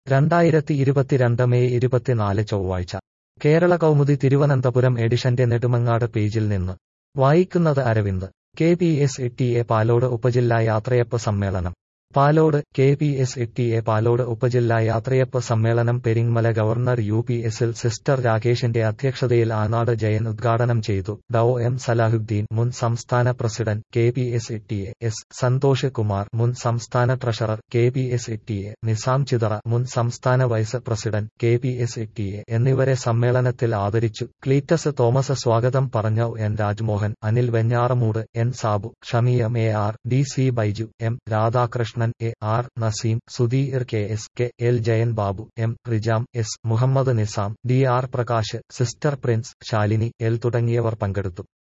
രണ്ടായിരത്തി ഇരുപത്തിരണ്ട് മെയ് ഇരുപത്തിനാല് ചൊവ്വാഴ്ച കേരള കൗമുദി തിരുവനന്തപുരം എഡിഷന്റെ നെടുമങ്ങാട് പേജിൽ നിന്ന് വായിക്കുന്നത് Aravind K P S T A Palode ഉപജില്ലാ യാത്രയപ്പ് സമ്മേളനം Palode K P S T A Palode ഉപജില്ലാ യാത്രയപ്പ് സമ്മേളനം പെരിങ്മല ഗവർണർ യു പി എസിൽ സിസ്റ്റർ രാകേഷിന്റെ അധ്യക്ഷതയിൽ ആനാട് ജയൻ ഉദ്ഘാടനം ചെയ്തു ഡോ എം സലാഹുദ്ദീൻ മുൻ സംസ്ഥാന president K P S T A S Santhosh Kumar മുൻ സംസ്ഥാന treasurer K P S T A Nizam Chithara മുൻ സംസ്ഥാന vice president K P S T A എന്നിവരെ സമ്മേളനത്തിൽ ആദരിച്ചു ക്ലീറ്റസ് തോമസ് സ്വാഗതം പറഞ്ഞു N Rajmohan Anil Venjaramoodu N Sabu Shamiyam A R D C Baiju M Radhakrishnan A R Naseem Sudheer K S K L Jayan Babu M Rijam S Muhammad Nizam D R Prakash sister Prince Shalini L തുടങ്ങിയവർ പങ്കെടുത്തു